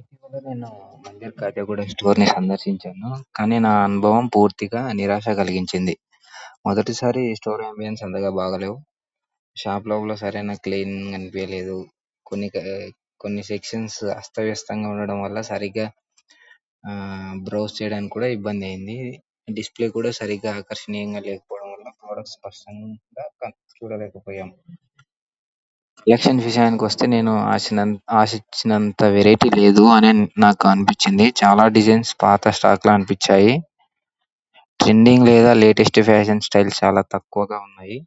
ఇటీవల నేను మందిర్ కాజాగూడ స్టోర్ ని సందర్శించాను కానీ నా అనుభవం పూర్తిగా నిరాశ కలిగించింది మొదటిసారి స్టోర్ అంబియన్స్ అంతగా బాగాలేవు షాప్ లోపల సరైన క్లీనింగ్ అనిపియలేదు కొన్ని కొన్ని సెక్షన్స్ అస్తవ్యస్తంగా ఉండడం వల్ల సరిగ్గా ఆ బ్రౌజ్ చేయడానికి కూడా ఇబ్బంది అయింది డిస్ప్లే కూడా సరిగ్గా ఆకర్షణీయంగా లేకపోవడం వల్ల ప్రొడక్ట్స్ స్పష్టంగా చూడలేకపోయాం కలెక్షన్ విషయానికి వస్తే నేను ఆశించినంత వెరైటీ లేదు అని నాకు అనిపించింది చాలా డిజైన్స్ పాత స్టాక్ లా అనిపించాయి ట్రెండింగ్ లేదా లేటెస్ట్ ఫ్యాషన్ స్టైల్ చాలా తక్కువగా ఉన్నాయి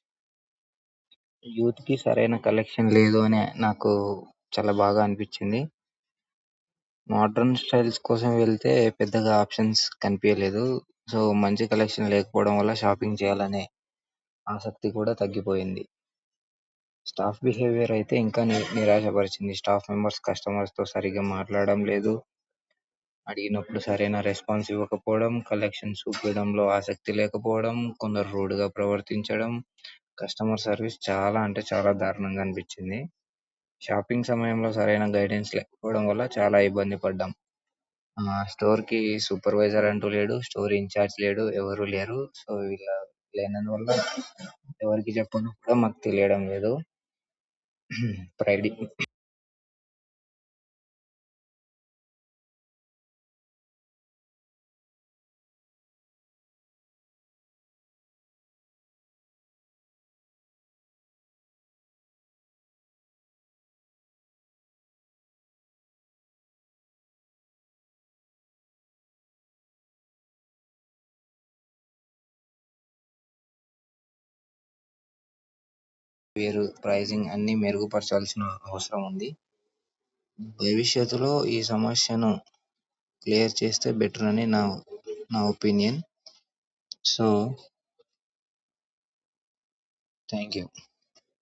యూత్ కి సరైన కలెక్షన్ లేదు అని నాకు చాలా బాగా అనిపించింది మోడరన్ స్టైల్స్ కోసం వెళ్తే పెద్దగా ఆప్షన్స్ కనిపియలేదు సో మంచి కలెక్షన్ లేకపోవడం వల్ల షాపింగ్ చేయాలనే ఆసక్తి కూడా తగ్గిపోయింది స్టాఫ్ బిహేవియర్ అయితే ఇంకా నిరాశపరిచింది స్టాఫ్ మెంబర్స్ కస్టమర్స్ తో సరిగ్గా మాట్లాడడం లేదు అడిగినప్పుడు సరైన రెస్పాన్స్ ఇవ్వకపోవడం కలెక్షన్ చూపించడంలో ఆసక్తి లేకపోవడం కొందరు రూడ్ గా ప్రవర్తించడం కస్టమర్ సర్వీస్ చాలా అంటే చాలా దారుణంగా అనిపించింది షాపింగ్ సమయంలో సరైన గైడెన్స్ లేకపోవడం వల్ల చాలా ఇబ్బంది పడ్డాం ఆ స్టోర్ కి సూపర్వైజర్ అంటూ లేడు స్టోర్ ఇన్ఛార్జ్ లేడు ఎవరు లేరు సో వీళ్ళ లేనందువల్ల ఎవరికి చెప్పాలో కూడా మాకు తెలియడం లేదు ప్రైడి వేరు ప్రైజింగ్ అన్ని మెరుగుపరచాల్సిన అవసరం ఉంది భవిష్యత్తులో ఈ సమస్యను క్లియర్ చేస్తే బెటర్ అని నా నా ఒపీనియన్ సో థ్యాంక్ యూ